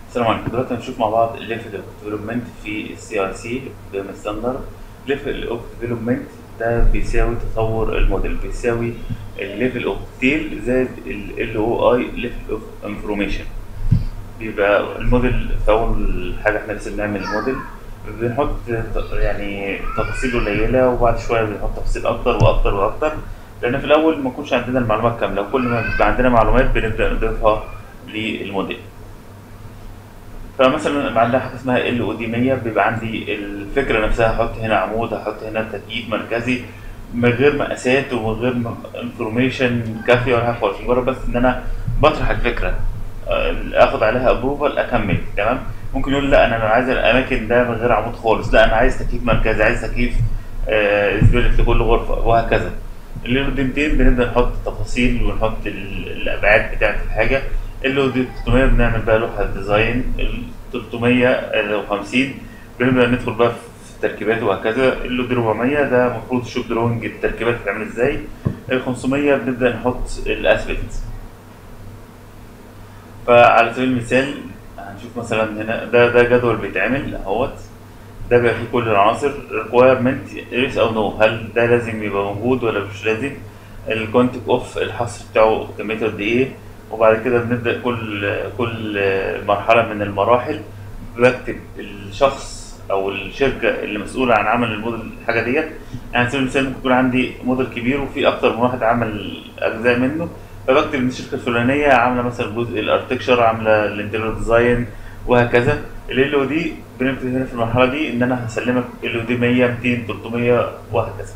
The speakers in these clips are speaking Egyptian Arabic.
السلام عليكم دلوقتي هنشوف مع بعض الليفل اوف ديفلوبمنت في السي ار سي بيم ستاندرد ليفل اوف ديفلوبمنت ده بيساوي تطور الموديل بيساوي الليفل اوف ديتيل زائد ال او اي ليفل اوف انفورميشن بيبقى الموديل في اول حاجه احنا لسه بنعمل الموديل بنحط يعني تفاصيل قليله وبعد شويه بنحط تفاصيل اكتر واكتر واكتر لان في الاول ما يكونش عندنا المعلومات كامله وكل ما بيبقى عندنا معلومات بنبدا نضيفها للموديل فمثلا يبقى عندنا حاجه اسمها ال او دي 100 بيبقى عندي الفكره نفسها هحط هنا عمود هحط هنا تكييف مركزي من غير مقاسات ومن غير انفورميشن كافيه ولا حاجه خالص مجرد بس ان انا بطرح الفكره اخد عليها ابروفال اكمل تمام ممكن يقول لا انا انا عايز الاماكن ده من غير عمود خالص لا انا عايز تكييف مركزي عايز تكييف سبيريت لكل غرفه وهكذا اللي له 200 بنبدا نحط تفاصيل ونحط الابعاد بتاعه الحاجه اللي هو 300 بنعمل بقى لوحه ديزاين ال 350 بنبدا ندخل بقى في التركيبات وهكذا اللي هو 400 ده المفروض شوب دروينج التركيبات بتتعمل ازاي ال 500 بنبدا نحط الاسبكت فعلى سبيل المثال هنشوف مثلا هنا ده ده جدول بيتعمل اهوت ده بقى فيه كل العناصر requirement yes او no هل ده لازم يبقى موجود ولا مش لازم الكونتك اوف الحصر بتاعه كميته قد ايه وبعد كده بنبدا كل كل مرحله من المراحل بكتب الشخص او الشركه اللي مسؤوله عن عمل الموديل الحاجه ديت يعني على سبيل المثال ممكن يكون عندي موديل كبير وفي اكتر من واحد عمل اجزاء منه فبكتب ان الشركه الفلانيه عامله مثلا جزء الاركتكشر عامله الانتيريور ديزاين وهكذا ال او دي بنبتدي هنا في المرحله دي ان انا هسلمك ال او دي 100 200 300 وهكذا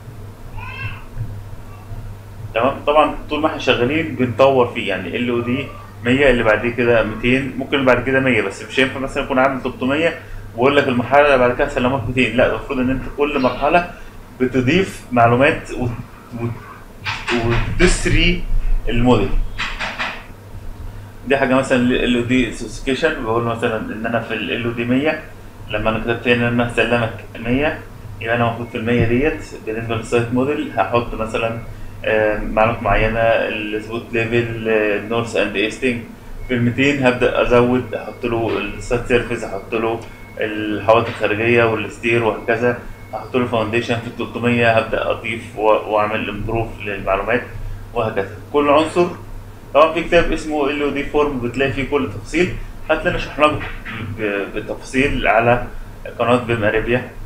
تمام طبعا طول ما احنا شغالين بنطور فيه يعني ال او دي 100 اللي بعد كده 200 ممكن بعد كده 100 بس مش هينفع مثلا يكون عامل 300 واقول لك المرحله اللي بعد كده هسلمك 200 لا المفروض ان انت كل مرحله بتضيف معلومات و... و... وتسري الموديل دي حاجه مثلا ال او دي سوسيكيشن بقول مثلا ان انا في ال او دي 100 لما انا كتبت هنا ان انا هسلمك 100 يبقى انا المفروض في ال 100 ديت بالنسبه للسايت موديل هحط مثلا معلومات معينه السبوت ليفل النورث اند ايستنج في ال 200 هبدا ازود احط له السايت سيرفيس احط له الحوائط الخارجيه والستير وهكذا احط له فاونديشن في ال 300 هبدا اضيف واعمل امبروف للمعلومات وهكذا كل عنصر طبعا في كتاب اسمه ال او دي فورم بتلاقي فيه كل تفصيل هتلاقينا شرحناه بالتفصيل على قناه بيم اريبيا